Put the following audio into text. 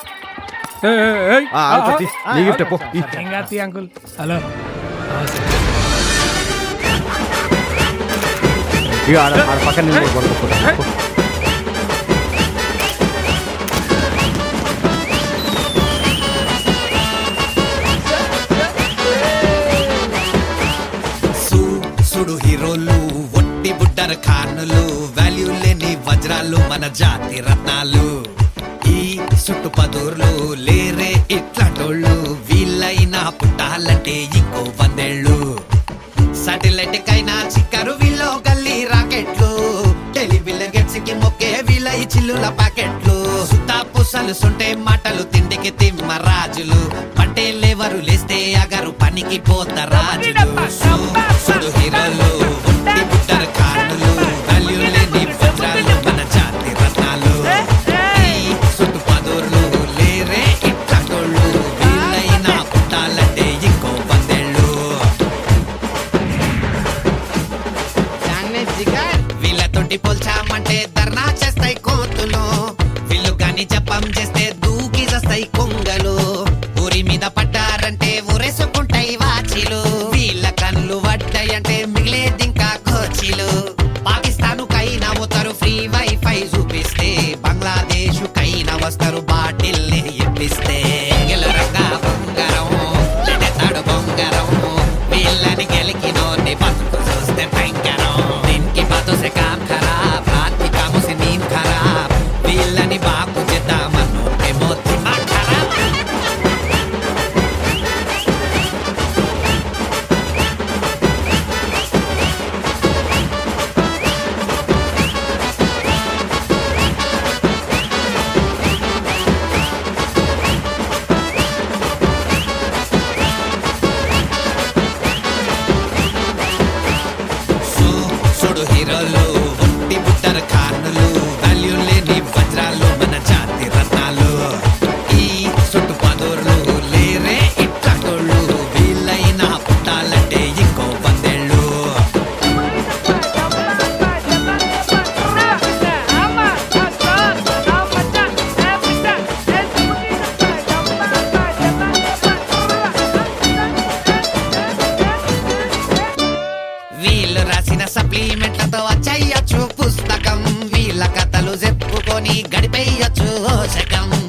ఆ, ఆగు సతీష్. నీ గిఫ్ట్ పో ఈ. అంకుల్ హలో ఇక ఆడ ఆడ పక్కన నిలబడి పడుకో, పో. సు సుడు హీరోలు ఒట్టి బుడ్డర ఖానులు వాల్యూ లేని వజ్రాలు మన జాతి రత్నాలు ఈ సుట్టు పదూర్లు లేరే ఇట్లాటోళ్ళు వీళ్ళైనా పుట్టాలంటే ఇంకో వందేళ్ళు సాటిలైట్ కైనా చిక్కరు వీళ్ళు గల్లీ రాకెట్లు టెలివిజన్ గెట్స్ కి మొక్కే వీళ్ళ ఈ చిల్లుల ప్యాకెట్లు సుతా పుసలు సుంటే మాటలు తిండికి తిమ్మ రాజులు పంటే లేవరు లేస్తే అగరు పనికి పోత రాజులు సు- సుడు హీరోలు ఒట్టి బుట్టర కానులు వాల్యూ లేని వజ్రాలు మన జాతి రత్నాలు ఈ సుట్టు పదూర్లు లేరే ఇట్లాటోళ్ళు వీళ్ళైనా పుట్టాలంటే ఇంకో వందేళ్ళు వీళ్ళతోటి పోల్చామంటే ధర్నా చేస్తాయి కోతులు వీళ్ళు గాని జపం చేస్తే దూకి చేస్తాయి కొంగలు ఊరి మీద పడ్డారంటే ఊరేసుకుంటాయి వాచిలు వీళ్ళ కళ్ళు పడ్డాయంటే మిగిలేది ఇంకా కోచిలు పాకిస్తాన్ కైనా పోతారు ఫ్రీ వైఫై చూపిస్తే బంగ్లాదేశ్ కైనా వస్తారు బాటిల్ ఇప్పిస్తే గెలరంగా బొంగరం లెడతాడు బొంగరం వీళ్ళని గెలికినోని బతుకు చూస్తే భయంకరం దీనికి బాతో సే కామ్ ఖరాబ్ రాత్ కి కాము సే నీంద్ ఖరాబ్ వీళ్ళని బాకు చేద్దామను ఏమో దిమాగ్ ఖరాబ్ సు- సుడు హీరోలు ఒట్టి బుట్టర ఖానులు వాల్యూ లేని వజ్రాలు మన జాతి రత్నాలు ఈ సుట్టు పదూర్లు లేరే ఇట్లాటోళ్ళు వీళ్ళైనా పుట్టాలంటే ఇంకో వందేళ్ళు వీళ్ళు రాసిన సప్లిమెంట్లతో వచ్చేయచ్చు పుస్తకం వీళ్ళ కథలు చెప్పుకొని గడిపేయచ్చు శకం